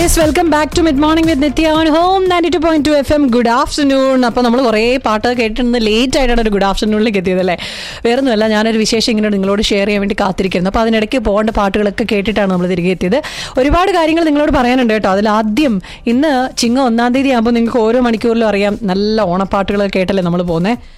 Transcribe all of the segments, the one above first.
yes welcome back to mid morning with Nithya on home ninety two point two F M good afternoon അപ്പോൾ നമ്മൾ കുറേ പാട്ട് കേട്ടിരുന്ന് late ആയിട്ടാണ് ഒരു ഗുഡ് ആഫ്റ്റർനൂണിലേക്ക് എത്തിയതല്ലേ വേറെ ഒന്നുമല്ല ഞാനൊരു വിശേഷം ഇങ്ങനെ നിങ്ങളോട് ഷെയർ ചെയ്യാൻ വേണ്ടി കാത്തിരിക്കുന്നു അപ്പോൾ അതിനിടയ്ക്ക് പോകേണ്ട പാട്ടുകളൊക്കെ കേട്ടിട്ടാണ് നമ്മൾ തിരികെ എത്തിയത് ഒരുപാട് കാര്യങ്ങൾ നിങ്ങളോട് പറയാനുണ്ട് കേട്ടോ അതിൽ ആദ്യം ഇന്ന് ചിങ്ങ ഒന്നാം തീയതി ആകുമ്പോൾ നിങ്ങൾക്ക് ഓരോ മണിക്കൂറിലും അറിയാം നല്ല ഓണപ്പാട്ടുകൾ കേട്ടല്ലേ നമ്മൾ പോകുന്നത്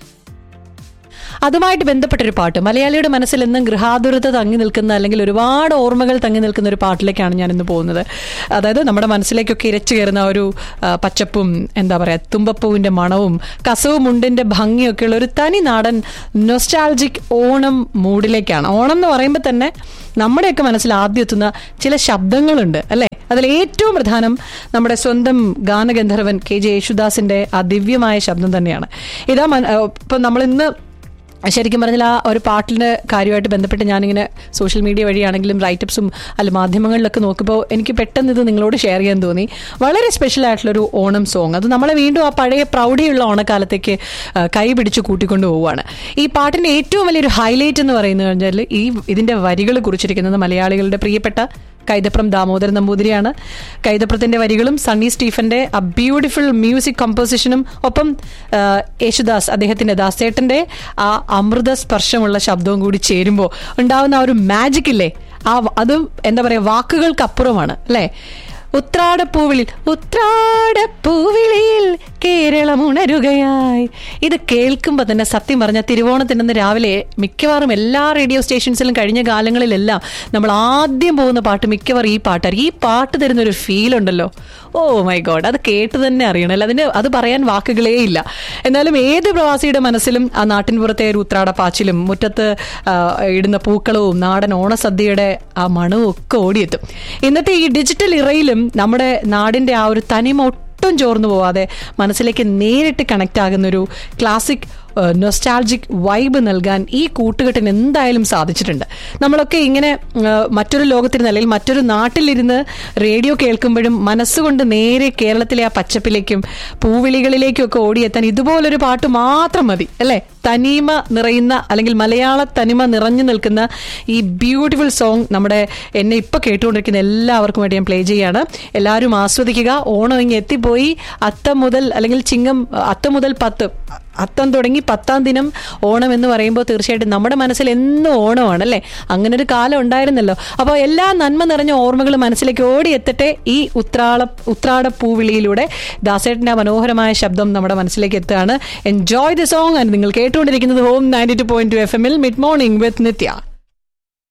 അതുമായിട്ട് ബന്ധപ്പെട്ടൊരു പാട്ട് മലയാളിയുടെ മനസ്സിൽ എന്നും ഗൃഹാതുരത തങ്ങി നിൽക്കുന്ന അല്ലെങ്കിൽ ഒരുപാട് ഓർമ്മകൾ തങ്ങി നിൽക്കുന്ന ഒരു പാട്ടിലേക്കാണ് ഞാൻ ഇന്ന് പോകുന്നത് അതായത് നമ്മുടെ മനസ്സിലേക്കൊക്കെ ഇരച്ചു കയറുന്ന ഒരു ആ, പച്ചപ്പും എന്താ പറയുക തുമ്പപ്പൂവിന്റെ മണവും കസവും മുണ്ടിന്റെ ഭംഗിയൊക്കെയുള്ള ഒരു തനി നാടൻ നൊസ്റ്റാൾജിക് ഓണം മൂഡിലേക്കാണ് ഓണം എന്ന് പറയുമ്പോൾ തന്നെ നമ്മുടെയൊക്കെ മനസ്സിൽ ആദ്യം എത്തുന്ന ചില ശബ്ദങ്ങളുണ്ട് അല്ലേ അതിൽ ഏറ്റവും പ്രധാനം നമ്മുടെ സ്വന്തം ഗാനഗന്ധർവൻ കെ ജെ യേശുദാസിന്റെ ആ ദിവ്യമായ ശബ്ദം തന്നെയാണ് ഇതാ മൻ- ആ, ഇപ്പം നമ്മളിന്ന് ശരിക്കും പറഞ്ഞാൽ ആ ഒരു പാട്ടിൻ്റെ കാര്യമായിട്ട് ബന്ധപ്പെട്ട് ഞാനിങ്ങനെ സോഷ്യൽ മീഡിയ വഴിയാണെങ്കിലും റൈറ്റപ്സും അല്ല മാധ്യമങ്ങളിലൊക്കെ നോക്കുമ്പോൾ എനിക്ക് പെട്ടെന്ന് ഇത് നിങ്ങളോട് ഷെയർ ചെയ്യാൻ തോന്നി വളരെ സ്പെഷ്യൽ ആയിട്ടുള്ളൊരു ഓണം സോങ് അത് നമ്മളെ വീണ്ടും ആ പഴയ പ്രൗഢിയുള്ള ഓണക്കാലത്തേക്ക് ആ, കൈ പിടിച്ച് കൂട്ടിക്കൊണ്ട് പോവുകയാണ് ഈ പാട്ടിൻ്റെ ഏറ്റവും വലിയൊരു ഹൈലൈറ്റ് എന്ന് പറയുന്നത് കഴിഞ്ഞാൽ ഈ ഇതിൻ്റെ വരികൾ കുറിച്ചിരിക്കുന്നത് മലയാളികളുടെ പ്രിയപ്പെട്ട കൈതപ്രം ദാമോദരൻ നമ്പൂതിരിയാണ് കൈതപ്രത്തിന്റെ വരികളും സണ്ണി സ്റ്റീഫന്റെ ആ ബ്യൂട്ടിഫുൾ മ്യൂസിക് കമ്പോസിഷനും ഒപ്പം ആ, യേശുദാസ് അദ്ദേഹത്തിന്റെ ദാസേട്ടന്റെ ആ അമൃത സ്പർശമുള്ള ശബ്ദവും കൂടി ചേരുമ്പോൾ ഉണ്ടാവുന്ന ആ ഒരു മാജിക് ഇല്ലേ ആ വ- അതും എന്താ പറയാ വാക്കുകൾക്കപ്പുറമാണ് അല്ലേ ഉത്രാടപ്പൂവിളിൽ ഉത്രാടപ്പൂവിളിയിൽ കേരളം ഉണരുകയായി ഇത് കേൾക്കുമ്പോൾ തന്നെ സത്യം പറഞ്ഞ തിരുവോണത്തിനെന്ന് രാവിലെ മിക്കവാറും എല്ലാ റേഡിയോ സ്റ്റേഷൻസിലും കഴിഞ്ഞ കാലങ്ങളിലെല്ലാം നമ്മൾ ആദ്യം പോകുന്ന പാട്ട് മിക്കവാറും ഈ പാട്ടായിരിക്കും ഈ പാട്ട് തരുന്ന ഒരു ഫീൽ ഉണ്ടല്ലോ ഓ മൈ ഗോഡ് അത് കേട്ട് തന്നെ അറിയണം അല്ല അതിന് അത് പറയാൻ വാക്കുകളേ ഇല്ല എന്നാലും ഏത് പ്രവാസിയുടെ മനസ്സിലും ആ നാട്ടിൻപുറത്തെ ഒരു ഉത്രാട പാച്ചിലും മുറ്റത്ത് ആ, ഇടുന്ന പൂക്കളവും നാടൻ ഓണസദ്യയുടെ ആ മണവും ഒക്കെ ഓടിയെത്തും ഇന്നത്തെ ഈ ഡിജിറ്റൽ ഇറയിലും നമ്മുടെ നാടിന്റെ ആ ഒരു തനിമ ഒട്ടും ചോർന്നു പോവാതെ മനസ്സിലേക്ക് നേരിട്ട് കണക്ട് ആകുന്ന ഒരു ക്ലാസിക് നൊസ്റ്റാൾജിക് വൈബ് നൽകാൻ ഈ കൂട്ടുകെട്ടിന് എന്തായാലും സാധിച്ചിട്ടുണ്ട് നമ്മളൊക്കെ ഇങ്ങനെ ആ, മറ്റൊരു ലോകത്തിരുന്ന് അല്ലെങ്കിൽ മറ്റൊരു നാട്ടിലിരുന്ന് റേഡിയോ കേൾക്കുമ്പോഴും മനസ്സുകൊണ്ട് നേരെ കേരളത്തിലെ ആ പച്ചപ്പിലേക്കും പൂവിളികളിലേക്കും ഒക്കെ ഓടിയെത്താൻ ഇതുപോലൊരു പാട്ട് മാത്രം മതി അല്ലേ തനിമ നിറയുന്ന അല്ലെങ്കിൽ മലയാള തനിമ നിറഞ്ഞു നിൽക്കുന്ന ഈ ബ്യൂട്ടിഫുൾ സോങ് നമ്മുടെ എന്നെ ഇപ്പൊ കേട്ടുകൊണ്ടിരിക്കുന്ന എല്ലാവർക്കും വേണ്ടി ഞാൻ പ്ലേ ചെയ്യാണ് എല്ലാവരും ആസ്വദിക്കുക ഓണം ഇങ്ങ് എത്തിപ്പോയി അത്തം മുതൽ അല്ലെങ്കിൽ ചിങ്ങം അത്തം മുതൽ പത്ത് അത്തം തുടങ്ങി പത്താം ദിനം ഓണം എന്ന് പറയുമ്പോൾ തീർച്ചയായിട്ടും നമ്മുടെ മനസ്സിൽ എന്നും ഓണമാണ് അല്ലേ അങ്ങനെ ഒരു കാലം ഉണ്ടായിരുന്നല്ലോ അപ്പോൾ എല്ലാ നന്മ നിറഞ്ഞ ഓർമ്മകൾ മനസ്സിലേക്ക് ഓടി എത്തട്ടെ ഈ ഉത്രാള ഉത്രാട പൂവിളിയിലൂടെ ദാസേട്ടൻ്റെ ആ മനോഹരമായ ശബ്ദം നമ്മുടെ മനസ്സിലേക്ക് എത്തുകയാണ് എൻജോയ് ദി സോങ് ആൻഡ് നിങ്ങൾ കേട്ടുകൊണ്ടിരിക്കുന്നത് home ninety two point two F എമ്മിൽ മിഡ് മോർണിംഗ് വിത്ത് നിത്യ